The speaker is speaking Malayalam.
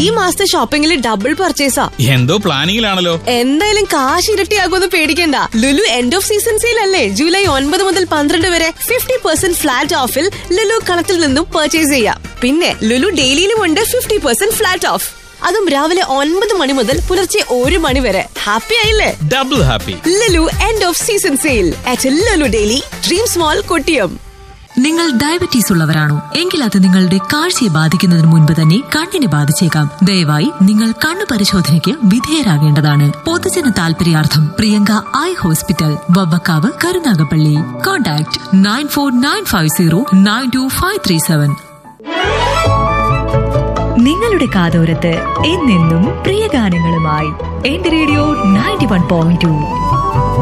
ഈ മാസത്തെ ഷോപ്പിംഗിൽ ഡബിൾ പർച്ചേസാ എന്തോ പ്ലാനിങ്ങിലാണല്ലോ എന്തായാലും കാശ് ഇരട്ടിയാകുമെന്ന് പേടിക്കണ്ട Lulu end of season sale അല്ലേ ജൂലൈ ഒൻപത് മുതൽ പന്ത്രണ്ട് വരെ ഫിഫ്റ്റി പെർസെന്റ് ഫ്ലാറ്റ് ഓഫിൽ ലുലു കളത്തിൽ നിന്നും പർച്ചേസ് ചെയ്യാം പിന്നെ ലുലു ഡെയിലിയിലും ഉണ്ട് ഫിഫ്റ്റി പെർസെന്റ് ഫ്ലാറ്റ് ഓഫ് അതും രാവിലെ ഒൻപത് മണി മുതൽ പുലർച്ചെ ഒരു മണി വരെ ഹാപ്പി ആയില്ലേ double happy Lulu end of season sale at Lulu daily dream small Kottiyam നിങ്ങൾ ഡയബറ്റീസ് ഉള്ളവരാണോ എങ്കിൽ അത് നിങ്ങളുടെ കാഴ്ചയെ ബാധിക്കുന്നതിന് മുൻപ് തന്നെ കണ്ണിനെ ബാധിച്ചേക്കാം ദയവായി നിങ്ങൾ കണ്ണു പരിശോധനയ്ക്ക് വിധേയരാകേണ്ടതാണ് പൊതുജന താൽപര്യാർത്ഥം Priyanka eye hospital Vavvakkavu Karunagappally contact nine four nine five zero nine two five three seven നിങ്ങളുടെ കാതോരത്ത് എന്നെന്നും പ്രിയ ഗാനങ്ങളുമായി എന്റെ radio ninety one point to